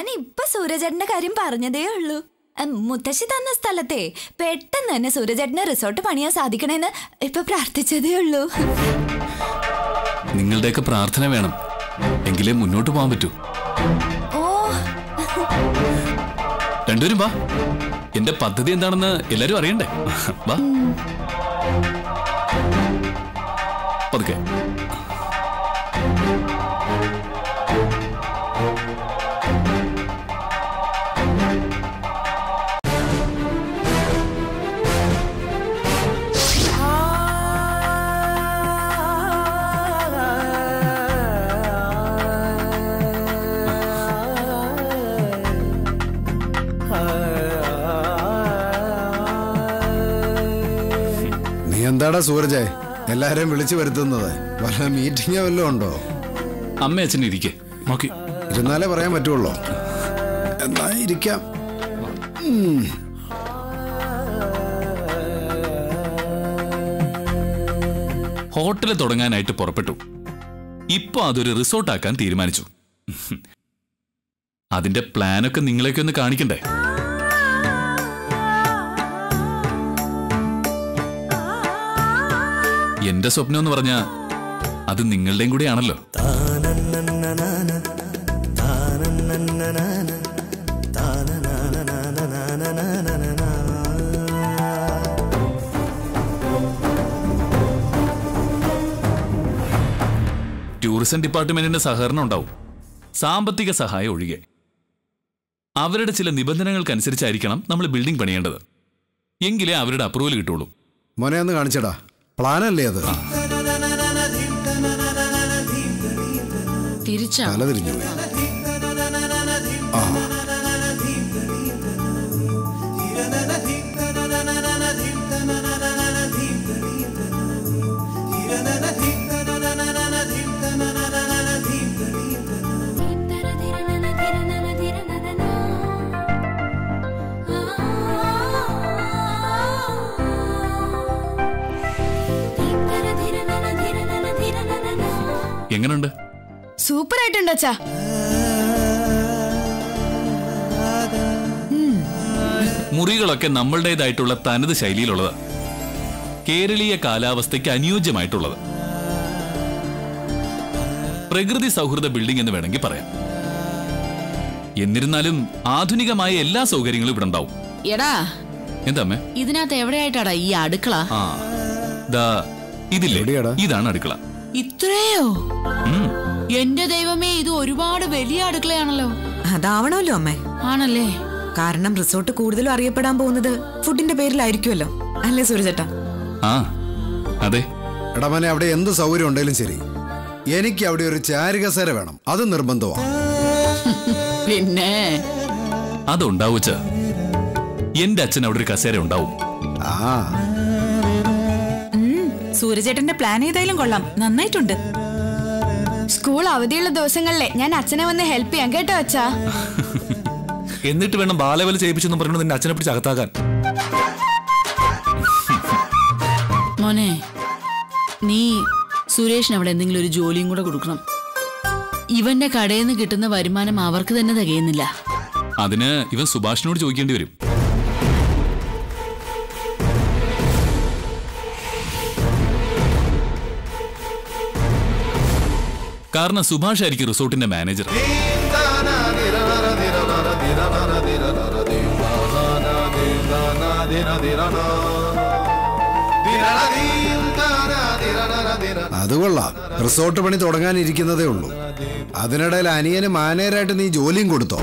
ഞാൻ ഇപ്പൊ സൂര്യചേട്ടന്റെ കാര്യം പറഞ്ഞതേ ഉള്ളൂ ഉം, മുത്തശ്ശി തന്ന സ്ഥലത്തെ പെട്ടെന്ന് തന്നെ സൂര്യചേട്ടന് റിസോർട്ട് പണിയാൻ സാധിക്കണേന്ന് ഇപ്പൊ പ്രാർത്ഥിച്ചതേ ഉള്ളൂ നിങ്ങളുടെയൊക്കെ പ്രാർത്ഥന വേണം എങ്കിലേ മുന്നോട്ട് പോകാൻ പറ്റൂ ഓ രണ്ടുപേരും വാ എന്റെ പദ്ധതി എന്താണെന്ന് എല്ലാരും അറിയണ്ടേ വാ പതുക്കെ നീ എന്താടാ സൂരജേ എല്ലാരെയും വിളിച്ചു വരുത്തുന്നത് വല്ല മീറ്റിംഗ് വല്ലതും ഉണ്ടോ അമ്മ അച്ഛൻ ഇരിക്കെ നോക്കി ഇരുന്നാലേ പറയാൻ പറ്റുള്ളൂ എന്നാ ഇരിക്കാം ഹോട്ടൽ തുടങ്ങാനായിട്ട് പുറപ്പെട്ടു ഇപ്പൊ അതൊരു റിസോർട്ടാക്കാൻ തീരുമാനിച്ചു അതിന്റെ പ്ലാനൊക്കെ നിങ്ങളെയൊക്കെ ഒന്ന് കാണിക്കണ്ടേ എന്റെ സ്വപ്നം എന്ന് പറഞ്ഞാ അത് നിങ്ങളുടെയും കൂടെയാണല്ലോ ടൂറിസം ഡിപ്പാർട്ട്മെന്റിന്റെ സഹകരണം ഉണ്ടാവും സാമ്പത്തിക സഹായം ഒഴികെ അവരുടെ ചില നിബന്ധനകൾക്കനുസരിച്ചായിരിക്കണം നമ്മൾ ബിൽഡിംഗ് പണിയേണ്ടത് എങ്കിലേ അവരുടെ അപ്രൂവൽ കിട്ടുള്ളൂ മോനെ ഒന്ന് കാണിച്ചടാ പ്ലാനല്ലേ അത് തിരിച്ചാ തല തിരിഞ്ഞു പോയി ആ എങ്ങനുണ്ട് സൂപ്പർ ആയിട്ടുണ്ട് അച്ഛാ മുറികളൊക്കെ നമ്മളുടേതായിട്ടുള്ള തനത് ശൈലിയിലുള്ളത് കേരളീയ കാലാവസ്ഥയ്ക്ക് അനുയോജ്യമായിട്ടുള്ളത് പ്രകൃതി സൗഹൃദ ബിൽഡിംഗ് എന്ന് വേണമെങ്കിൽ പറയാം എന്നിരുന്നാലും ആധുനികമായ എല്ലാ സൗകര്യങ്ങളും ഇവിടെ ഉണ്ടാവും എടാ എന്താ അമ്മേ ഇതിനകത്ത് എവിടെയായിട്ടാടാ ഈ അടുക്കള ആ ദാ ഇതില്ലേ എവിടെയാടാ? ഇതാണ് അടുക്കള ഇത്രയോ ഉം. എന്റെ ദൈവമേ ഇത് ഒരുപാട് വലിയ അടുക്കളയാണല്ലോ അതാവണമല്ലോ അമ്മേ ആണല്ലേ കാരണം റിസോർട്ട് കൂടുതലും അറിയപ്പെടാൻ പോകുന്നത് ഫുഡിന്റെ പേരിലായിരിക്കുമല്ലോ അല്ലേ സൂര്യചേട്ടാ ആ അതെ എടാ മോനെ അവിടെ എന്ത് സൗകര്യം ഉണ്ടെങ്കിലും ശരി എനിക്ക് അവിടെ ഒരു ചാരുകസേര വേണം അത് നിർബന്ധമാണ് പിന്നെ അതുണ്ടാവുച്ച എന്റെ അച്ഛൻ അവിടെ ഒരു കസേര ഉണ്ടാവും ആ സൂര്യചേട്ടന്റെ പ്ലാൻ ഏതായാലും കൊള്ളാം നന്നായിട്ടുണ്ട് സ്കൂൾ അവധിയുള്ള ദിവസങ്ങളിലെ ഞാൻ അച്ഛനെ വന്ന് ഹെൽപ്പ് ചെയ്യാം കേട്ടോ അച്ഛാ എന്നിട്ട് വേണം ബാലവേല ചെയ്യിപ്പിച്ചെന്ന് പറഞ്ഞു നിന്റെ അച്ഛനെ പിടിച്ച് അകത്താക്കാൻ മോനെ നീ സുരേഷിന് അവിടെ എന്തെങ്കിലും ഒരു ജോലിയും കൂടെ കൊടുക്കണം ഇവന്റെ കടയിൽ നിന്ന് കിട്ടുന്ന വരുമാനം അവർക്ക് തന്നെ തികയുന്നില്ല അതിന് ഇവൻ സുഭാഷിനോട് ചോദിക്കേണ്ടി വരും കാരണം സുഭാഷ് ആയിരിക്കും റിസോർട്ടിന്റെ മാനേജർ അത് കൊള്ളാം റിസോർട്ട് പണി തുടങ്ങാനിരിക്കുന്നതേ ഉള്ളൂ അതിനിടയിൽ അനിയന് മാനേജരായിട്ട് നീ ജോലിയും കൊടുത്തോ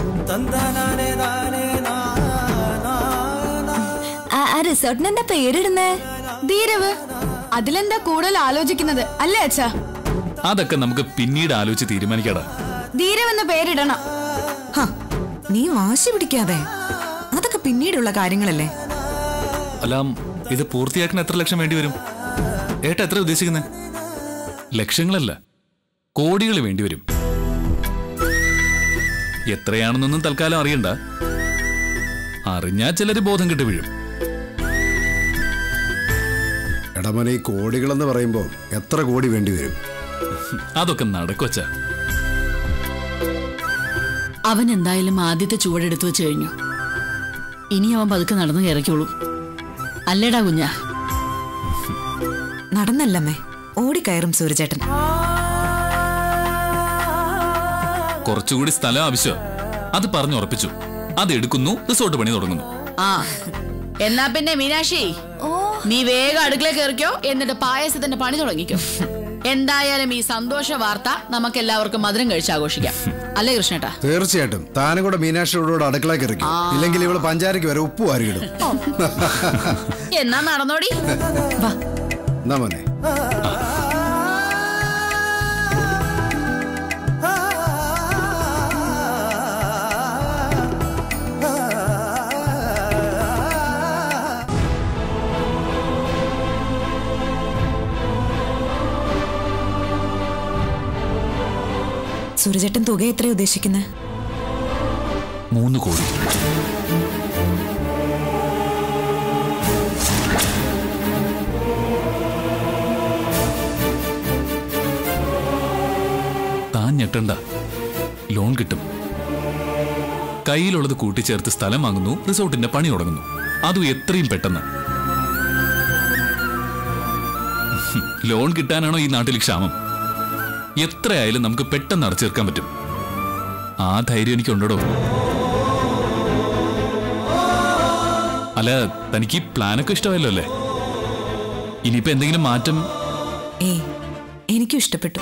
ആ ആ റിസോർട്ടിന് എന്താ പേരിടുന്നേ ധീരവ് അതിലെന്താ കൂടുതൽ ആലോചിക്കുന്നത് അല്ലേ അച്ഛാ അതൊക്കെ നമുക്ക് പിന്നീട് ആലോചിച്ച് തീരുമാനിക്കാടാ ധീരവ് എന്ന പേരിടണം ഹ, നീ വാശി പിടിക്കാതെ അതൊക്കെ പിന്നീടുള്ള കാര്യങ്ങളല്ലേ അല്ല ഇത് പൂർത്തിയാക്കാൻ എത്ര ലക്ഷം വേണ്ടി വരും ഏട്ടാ എത്ര ഉദ്ദേശിക്കുന്നത് ലക്ഷങ്ങളല്ല കോടികൾ വേണ്ടിവരും എത്രയാണെന്നൊന്നും തൽക്കാലം അറിയണ്ട അറിഞ്ഞാൽ ചിലര് ബോധം കിട്ടി വീഴും എടാ മോനെ ഈ കോടികളെന്ന് പറയുമ്പോൾ എത്ര കോടി വേണ്ടി വരും അതൊക്കെ നടക്കൊച്ച അവൻ എന്തായാലും ആദ്യത്തെ ചുവടെടുത്തു വെച്ച് കഴിഞ്ഞു ഇനി അവൻ പതുക്കെ നടന്നു കയറിക്കോളൂ അല്ലേടാ കുഞ്ഞാ നടന്നല്ലമ്മേ ഓടിക്കയറും സൂര്യചേട്ടൻ കുറച്ചുകൂടി സ്ഥലം ആവശ്യം അത് പറഞ്ഞുറപ്പിച്ചു അത് എടുക്കുന്നു റിസോർട്ട് പണി തുടങ്ങുന്നു ആ എന്നാ പിന്നെ മീനാക്ഷി നീ വേഗം അടുക്കള കയറിക്കോ എന്നിട്ട് പായസത്തിന്റെ പണി തുടങ്ങിക്കോ എന്തായാലും ഈ സന്തോഷ വാർത്ത നമുക്ക് എല്ലാവർക്കും മധുരം കഴിച്ച് ആഘോഷിക്കാം അല്ലേ കൃഷ്ണേട്ടാ തീർച്ചയായിട്ടും താനും കൂടെ മീനാക്ഷിയോട് അടുക്കള കയറിക്കും ഇല്ലെങ്കിൽ ഇവള് പഞ്ചാരക്ക് വരെ ഉപ്പ് വാരിയിടും എന്നാ നടന്നോടി വാ എന്നാ മോനെ സൂര്യചേട്ടൻ തുക എത്രയാ ഉദ്ദേശിക്കുന്നത് മൂന്ന് കോടി താൻ ഞെട്ടണ്ട ലോൺ കിട്ടും കയ്യിലുള്ളത് കൂട്ടിച്ചേർത്ത് സ്ഥലം വാങ്ങുന്നു റിസോർട്ടിന്റെ പണി തുടങ്ങുന്നു അതും എത്രയും പെട്ടെന്ന് ലോൺ കിട്ടാനാണോ ഈ നാട്ടിൽ ക്ഷാമം എത്രയായാലും നമുക്ക് പെട്ടെന്ന് അടച്ചേർക്കാൻ പറ്റും ആ ധൈര്യം എനിക്കുണ്ടോ അല്ല തനിക്ക് ഈ പ്ലാനൊക്കെ ഇഷ്ടമല്ലോ അല്ലേ ഇനിയിപ്പോ എന്തെങ്കിലും മാറ്റം ഏ എനിക്കും ഇഷ്ടപ്പെട്ടു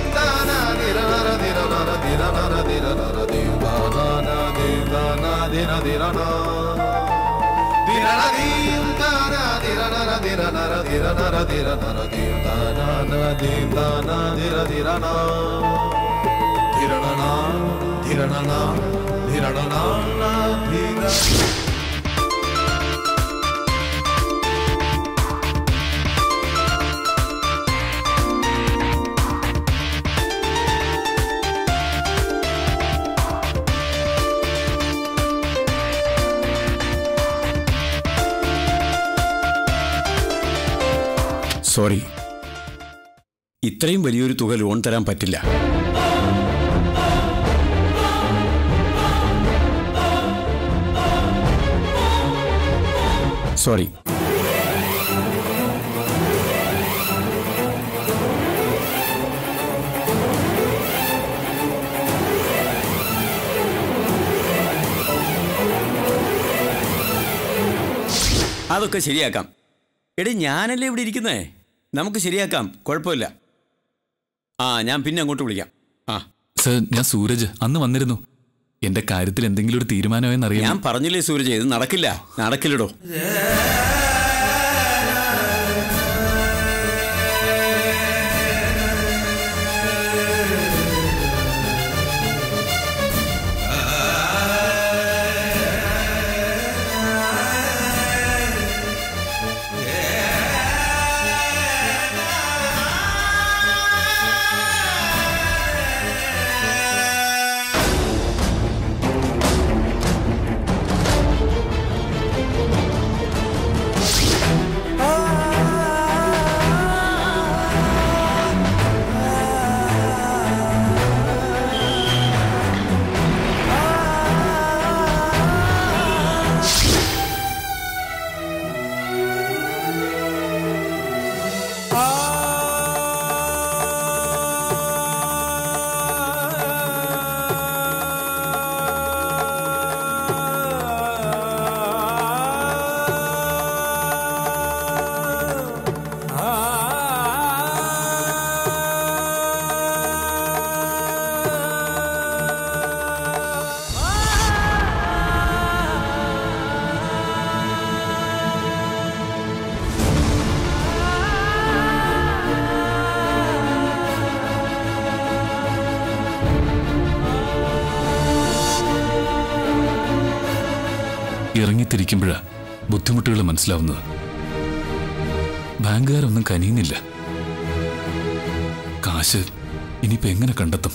സോറി ഇത്രയും വലിയൊരു തുക ലോൺ തരാൻ പറ്റില്ല സോറി അതൊക്കെ ശരിയാക്കാം എടി ഞാനല്ലേ ഇവിടെ ഇരിക്കുന്നേ നമുക്ക് ശരിയാക്കാം കുഴപ്പമില്ല ആ ഞാൻ പിന്നെ അങ്ങോട്ട് വിളിക്കാം ആ സർ ഞാൻ സൂരജ് അന്ന് വന്നിരുന്നു എന്റെ കാര്യത്തിൽ എന്തെങ്കിലും ഒരു തീരുമാനമായെന്നറിയാം ഞാൻ പറഞ്ഞില്ലേ സൂരജ് ഇത് നടക്കില്ല നടക്കില്ലടോ ഇറങ്ങിത്തിരിക്കുമ്പോഴാ ബുദ്ധിമുട്ടുകൾ മനസ്സിലാവുന്നത് ബാങ്കുകാരൊന്നും കനിയുന്നില്ല കാശ് ഇനിയിപ്പോ എങ്ങനെ കണ്ടെത്തും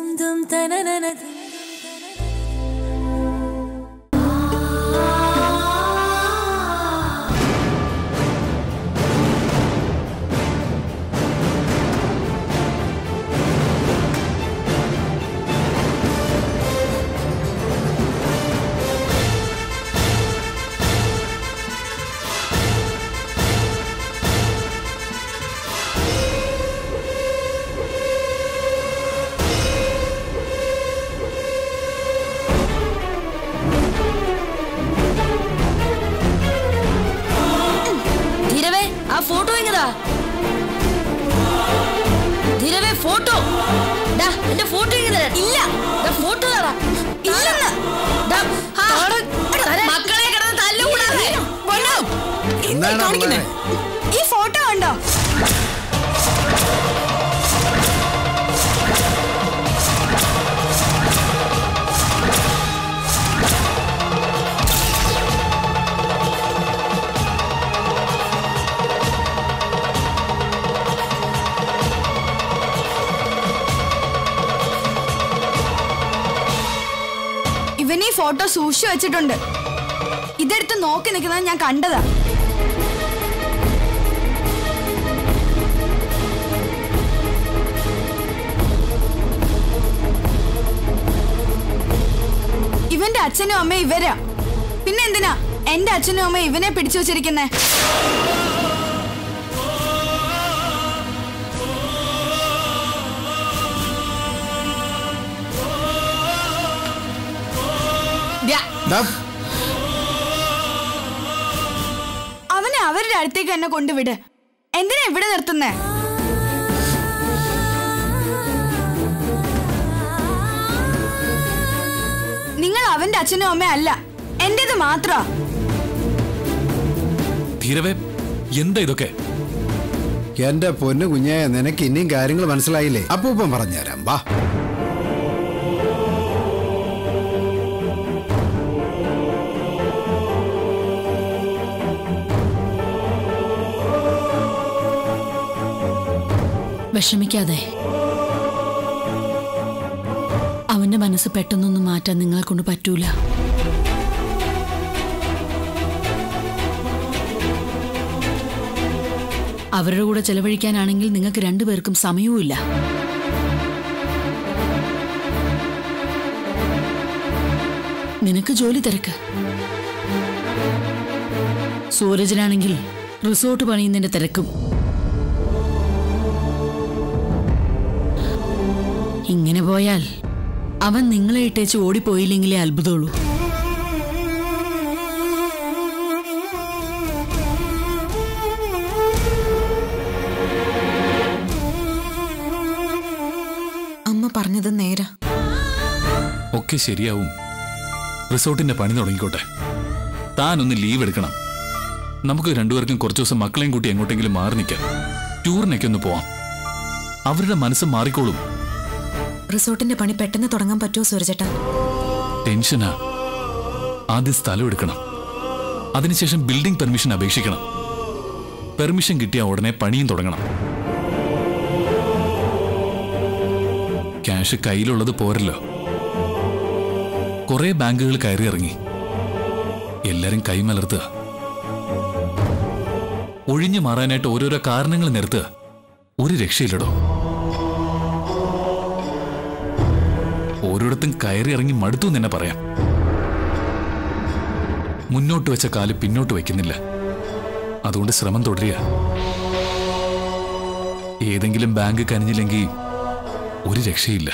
ധീരവേ ആ ഫോട്ടോ എങ്ങതാ ധീരവേ ഫോട്ടോ ഡാ എന്റെ ഫോട്ടോ എങ്ങനെ ഇല്ല ഡാ ഫോട്ടോ തരാ ഇല്ലെന്ന് ഡാ, ആ, തരാം. മക്കളെ കിടന്ന് തല്ലുകൂടാതെ എന്താണ് കാണിക്കുന്നെ? ഈ ഫോട്ടോ കണ്ടോ ഇവൻ ഈ ഫോട്ടോ സൂക്ഷിച്ചു വെച്ചിട്ടുണ്ട് ഇതെടുത്ത് നോക്കി നിൽക്കുന്നത് ഞാൻ കണ്ടതാ ഇവന്റെ അച്ഛനും അമ്മയും ഇവരാ പിന്നെ എന്തിനാ എന്റെ അച്ഛനും അമ്മയും ഇവനെ പിടിച്ചു വെച്ചിരിക്കുന്നേ ദ്യാ. ദാ, അവനെ അവരുടെ അടുത്തേക്ക് എന്നെ കൊണ്ടുവിട് എന്തിനാ ഇവിടെ നിർത്തുന്നേ നിങ്ങൾ അവന്റെ അച്ഛനും അമ്മയും അല്ല എന്റേത് മാത്രാ ധീരവേ എന്താ ഇതൊക്കെ എന്റെ പൊന്നു കുഞ്ഞെ നിനക്ക് ഇനിയും കാര്യങ്ങൾ മനസ്സിലായില്ലേ അപ്പൂപ്പൻ പറഞ്ഞുതരാം വാ വിഷമിക്കാതെ അവന്റെ മനസ്സ് പെട്ടെന്നൊന്നും മാറ്റാൻ നിങ്ങളെ കൊണ്ട് പറ്റൂല അവരുടെ കൂടെ ചെലവഴിക്കാനാണെങ്കിൽ നിങ്ങൾക്ക് രണ്ടുപേർക്കും സമയവുമില്ല നിനക്ക് ജോലി തിരക്ക് സൂരജിനാണെങ്കിൽ റിസോർട്ട് പണിയുന്നതിന്റെ തിരക്കും ഇങ്ങനെ പോയാൽ അവൻ നിങ്ങളെ ഇട്ടേച്ച് ഓടിപ്പോയില്ലെങ്കിലേ അത്ഭുതമുള്ളൂ അമ്മ പറഞ്ഞത് നേരാ ഒക്കെ ശരിയാവും റിസോർട്ടിന്റെ പണി തുടങ്ങിക്കോട്ടെ താനൊന്ന് ലീവ് എടുക്കണം നമുക്ക് രണ്ടുപേർക്കും കുറച്ചു ദിവസം മക്കളെയും കൂട്ടി എങ്ങോട്ടെങ്കിലും മാറി നിൽക്കാം ടൂറിനൊക്കെ ഒന്ന് പോവാം അവരുടെ മനസ്സ് മാറിക്കോളും റിസോർട്ടിന്റെ പണി പെട്ടെന്ന് തുടങ്ങാൻ പറ്റുമോ സൂരജേട്ടാ ടെൻഷനാ ആദ്യം സ്ഥലം എടുക്കണം അതിനുശേഷം ബിൽഡിംഗ് പെർമിഷൻ അപേക്ഷിക്കണം പെർമിഷൻ കിട്ടിയ ഉടനെ പണിയും തുടങ്ങണം ക്യാഷ് കയ്യിലുള്ളത് പോരല്ലോ കുറെ ബാങ്കുകൾ കയറി ഇറങ്ങി എല്ലാരും കൈമലർത്തുക ഒഴിഞ്ഞു മാറാനായിട്ട് ഓരോരോ കാരണങ്ങൾ നിരത്തുക ഒരു രക്ഷയില്ലടോ ഓരോരുത്തും കയറി ഇറങ്ങി മടുത്തു എന്ന് തന്നെ പറയാം മുന്നോട്ട് വെച്ച കാല് പിന്നോട്ട് വയ്ക്കുന്നില്ല അതുകൊണ്ട് ശ്രമം തുടരുക ഏതെങ്കിലും ബാങ്ക് കനിഞ്ഞില്ലെങ്കിൽ ഒരു രക്ഷയില്ല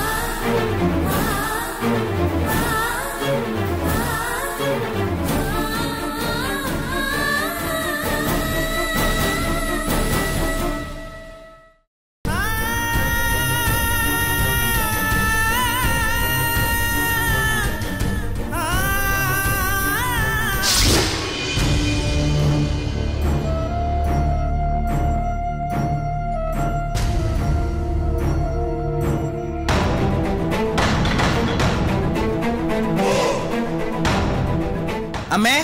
അമ്മേ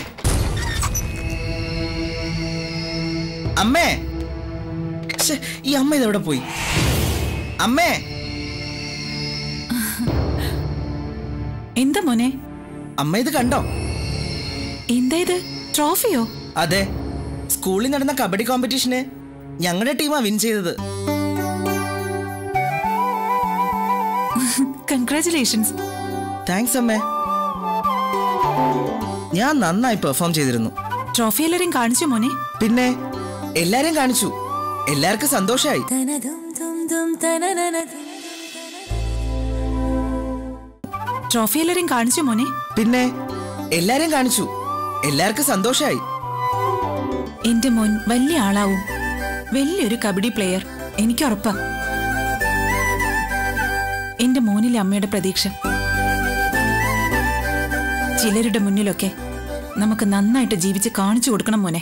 അമ്മേ ശ്ശെ, ഈ അമ്മ ഇതെവിടെ പോയി അമ്മേ എന്താ മോനെ അമ്മ ഇത് കണ്ടോ എന്താ ഇത് ട്രോഫിയോ അതെ സ്കൂളിൽ നടന്ന കബഡി കോമ്പറ്റീഷന് ഞങ്ങളുടെ ടീമാ വിൻ ചെയ്തത് കൺഗ്രാചുലേഷൻസ് താങ്ക്സ് അമ്മേ ഞാൻ നന്നായി പെർഫോം ചെയ്തിരുന്നു ട്രോഫി എല്ലാരെയും കാണിച്ചോ മോനെ പിന്നെ എല്ലാരെയും കാണിച്ചു എല്ലാവർക്കും സന്തോഷായി ട്രോഫി എല്ലാരെയും കാണിച്ചോ മോനെ പിന്നെ എല്ലാരെയും കാണിച്ചു എല്ലാവർക്കും സന്തോഷായി എന്റെ മോൻ വലിയ ആളാവും വലിയൊരു കബഡി പ്ലെയർ എനിക്ക് ഉറപ്പാ എന്റെ മോനിലെ അമ്മയുടെ പ്രതീക്ഷ ചിലരുടെ മുന്നിലൊക്കെ നമുക്ക് നന്നായിട്ട് ജീവിച്ച് കാണിച്ചു കൊടുക്കണം മോനെ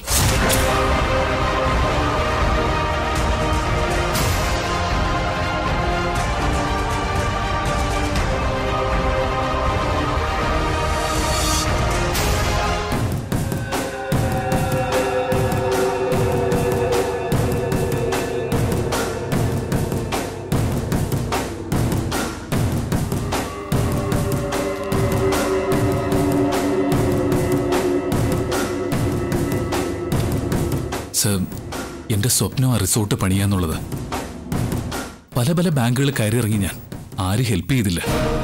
സർ എന്റെ സ്വപ്നം ആ റിസോർട്ട് പണിയാന്നുള്ളത് പല പല ബാങ്കുകൾ കയറിയിറങ്ങി ഞാൻ ആരും ഹെൽപ്പ് ചെയ്തില്ല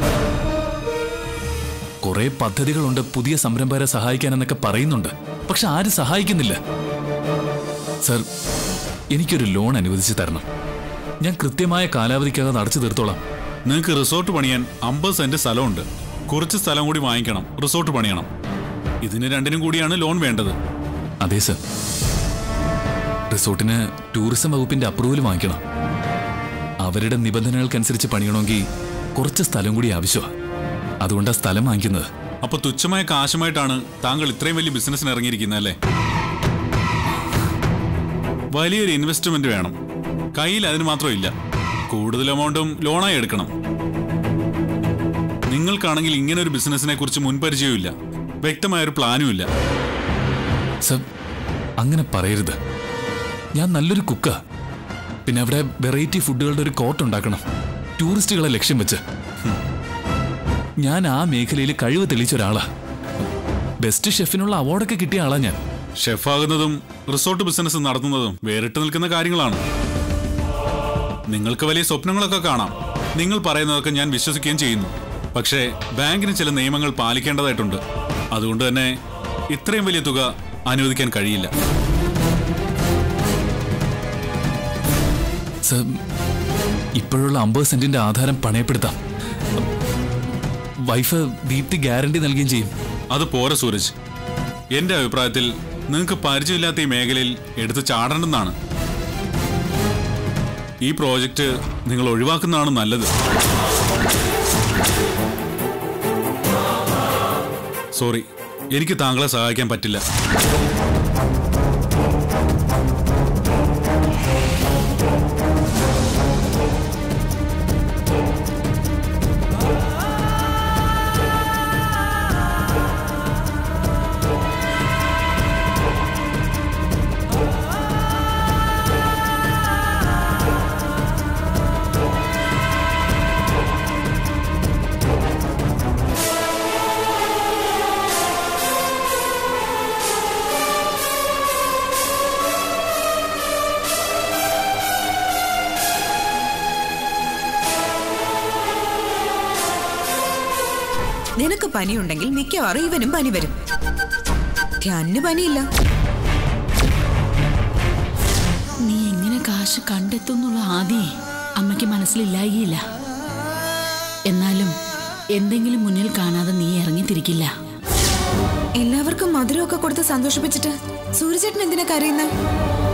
കുറെ പദ്ധതികളുണ്ട് പുതിയ സംരംഭകരെ സഹായിക്കാനെന്നൊക്കെ പറയുന്നുണ്ട് പക്ഷെ ആരും സഹായിക്കുന്നില്ല സർ എനിക്കൊരു ലോൺ അനുവദിച്ച് തരണം ഞാൻ കൃത്യമായ കാലാവധിക്കകം അടച്ചു തീർത്തോളാം നിങ്ങൾക്ക് റിസോർട്ട് പണിയാൻ അമ്പത് സെന്റ് സ്ഥലമുണ്ട് കുറച്ച് സ്ഥലം കൂടി വാങ്ങിക്കണം റിസോർട്ട് പണിയണം ഇതിന് രണ്ടിനും കൂടിയാണ് ലോൺ വേണ്ടത് അതെ സർ റിസോർട്ടിന് ടൂറിസം വകുപ്പിന്റെ അപ്രൂവൽ വാങ്ങിക്കണം അവരുടെ നിബന്ധനകൾക്കനുസരിച്ച് പണിയണമെങ്കിൽ കുറച്ച് സ്ഥലം കൂടി ആവശ്യമാണ് അതുകൊണ്ടാണ് സ്ഥലം വാങ്ങിക്കുന്നത് അപ്പൊ തുച്ഛമായ കാശുമായിട്ടാണ് താങ്കൾ ഇത്രയും വലിയ ബിസിനസ്സിന് ഇറങ്ങിയിരിക്കുന്നത് അല്ലേ വലിയൊരു ഇൻവെസ്റ്റ്മെന്റ് വേണം കയ്യിൽ അതിന് മാത്രം ഇല്ല കൂടുതൽ എമൗണ്ടും ലോണായി എടുക്കണം നിങ്ങൾക്കാണെങ്കിൽ ഇങ്ങനെ ഒരു ബിസിനസ്സിനെ കുറിച്ച് മുൻപരിചയമില്ല വ്യക്തമായ ഒരു പ്ലാനും ഇല്ല സർ അങ്ങനെ പറയരുത് ഞാൻ നല്ലൊരു കുക്കാ പിന്നെ അവിടെ വെറൈറ്റി ഫുഡുകളുടെ ഒരു കോർട്ട് ഉണ്ടാക്കണം ടൂറിസ്റ്റുകളെ ലക്ഷ്യം വെച്ച് ഹും. ഞാൻ ആ മേഖലയിൽ കഴിവ് തെളിയിച്ച ഒരാളാ ബെസ്റ്റ് ഷെഫിനുള്ള അവാർഡൊക്കെ കിട്ടിയ ആളാ ഞാൻ ഷെഫാകുന്നതും റിസോർട്ട് ബിസിനസ് നടത്തുന്നതും വേറിട്ട് നിൽക്കുന്ന കാര്യങ്ങളാണ് നിങ്ങൾക്ക് വലിയ സ്വപ്നങ്ങളൊക്കെ കാണാം നിങ്ങൾ പറയുന്നതൊക്കെ ഞാൻ വിശ്വസിക്കുകയും ചെയ്യുന്നു പക്ഷേ ബാങ്കിന് ചില നിയമങ്ങൾ പാലിക്കേണ്ടതായിട്ടുണ്ട് അതുകൊണ്ട് തന്നെ ഇത്രയും വലിയ തുക അനുവദിക്കാൻ കഴിയില്ല സർ ഇപ്പോഴുള്ള അമ്പത് സെന്റിന്റെ ആധാരം പണയപ്പെടുത്താം വൈഫ് ദീപ്തി ഗ്യാരണ്ടി നൽകുകയും ചെയ്യും അത് പോരെ സൂരജ് എന്റെ അഭിപ്രായത്തിൽ നിങ്ങൾക്ക് പരിചയമില്ലാത്ത ഈ മേഖലയിൽ എടുത്ത് ചാടണമെന്നാണ് ഈ പ്രോജക്റ്റ് നിങ്ങൾ ഒഴിവാക്കുന്നതാണ് നല്ലത് സോറി എനിക്ക് താങ്കളെ സഹായിക്കാൻ പറ്റില്ല നിനക്ക് പനിയുണ്ടെങ്കിൽ മിക്കവാറും ഇവനും പനി വരും ധ്യാനിന് പനിയില്ല നീ എങ്ങനെ കാശ് കണ്ടെത്തുന്നുള്ള ആദ്യേ അമ്മയ്ക്ക് മനസ്സിലില്ലായില്ല എന്നാലും എന്തെങ്കിലും മുന്നിൽ കാണാതെ നീ ഇറങ്ങിത്തിരിക്കില്ല എല്ലാവർക്കും മധുരമൊക്കെ കൊടുത്ത് സന്തോഷിപ്പിച്ചിട്ട് സൂര്യചേട്ടൻ എന്തിനാ കരയുന്നത്